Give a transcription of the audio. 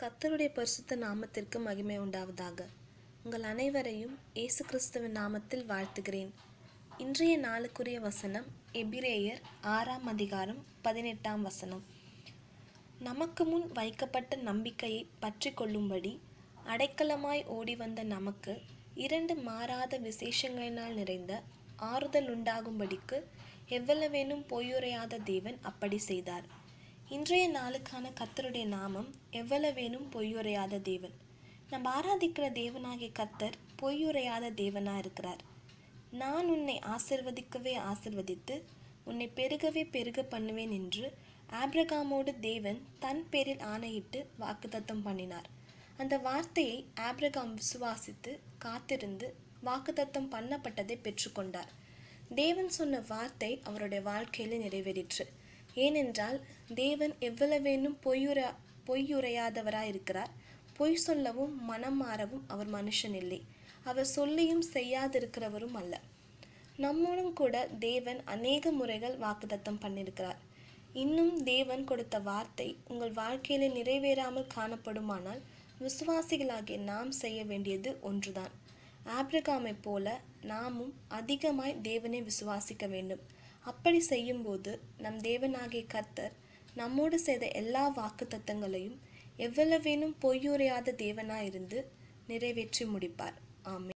கர்த்தருடைய பரிசுத்த நாமத்திற்கு மகிமை உண்டாவதாக உங்கள் அனைவரையும் இயேசு கிறிஸ்துவின் நாமத்தில் வாழ்த்துகிறேன் இன்றைய நாளுக்குரிய வசனம் எபிரேயர் ஆறாம் அதிகாரம் பதினெட்டாம் வசனம் நமக்கு முன் வைக்கப்பட்ட நம்பிக்கையை பற்றி கொள்ளும்படி அடைக்கலமாய் ஓடி வந்த நமக்கு இரண்டு மாறாத விசேஷங்களினால் நிறைந்த ஆறுதல் உண்டாகும்படிக்கு எவ்வளவேனும் பொய்யுரையாத தேவன் அப்படி செய்தார் இன்றைய நாளுக்கான கர்த்தருடைய நாமம் எவ்வளவேனும் பொய்யுரையாத தேவன் நம்ம ஆராதிக்கிற தேவனாகிய கர்த்தர் பொய்யுரையாத தேவனா இருக்கிறார் நான் உன்னை ஆசிர்வதிக்கவே ஆசிர்வதித்து உன்னை பெருகவே பெருக பண்ணுவேன் என்று ஆப்ரகாமோடு தேவன் தன் பேரில் ஆணையிட்டு வாக்குத்தத்தம் பண்ணினார் அந்த வார்த்தையை ஆப்ரகாம் விசுவாசித்து காத்திருந்து வாக்குத்தத்தம் பண்ணப்பட்டதை பெற்றுக்கொண்டார் தேவன் சொன்ன வார்த்தை அவருடைய வாழ்க்கையில நிறைவேறிற்று ஏனென்றால் தேவன் எவ்வளவேனும் பொய்யுற பொய்யுரையாதவராய் இருக்கிறார் பொய் சொல்லவும் மனம் மாறவும் அவர் மனுஷன் இல்லை அவர் சொல்லியும் செய்யாதிருக்கிறவரும் அல்ல நம்மோடும் கூட தேவன் அநேக முறைகள் வாக்குத்தத்தம் பண்ணியிருக்கிறார் இன்னும் தேவன் கொடுத்த வார்த்தை உங்கள் வாழ்க்கையில நிறைவேறாமல் காணப்படுமானால் விசுவாசிகளாகிய நாம் செய்ய வேண்டியது ஒன்றுதான் ஆப்ரகாமை போல நாமும் அதிகமாய் தேவனை விசுவாசிக்க வேண்டும் அப்படி செய்யும்போது நம் தேவனாகிய கர்த்தர் நம்மோடு செய்த எல்லா வாக்குத்தத்தங்களையும் எவ்வளவேனும் பொய்யுரையாத தேவனாயிருந்து நிறைவேற்றி முடிப்பார் ஆமென்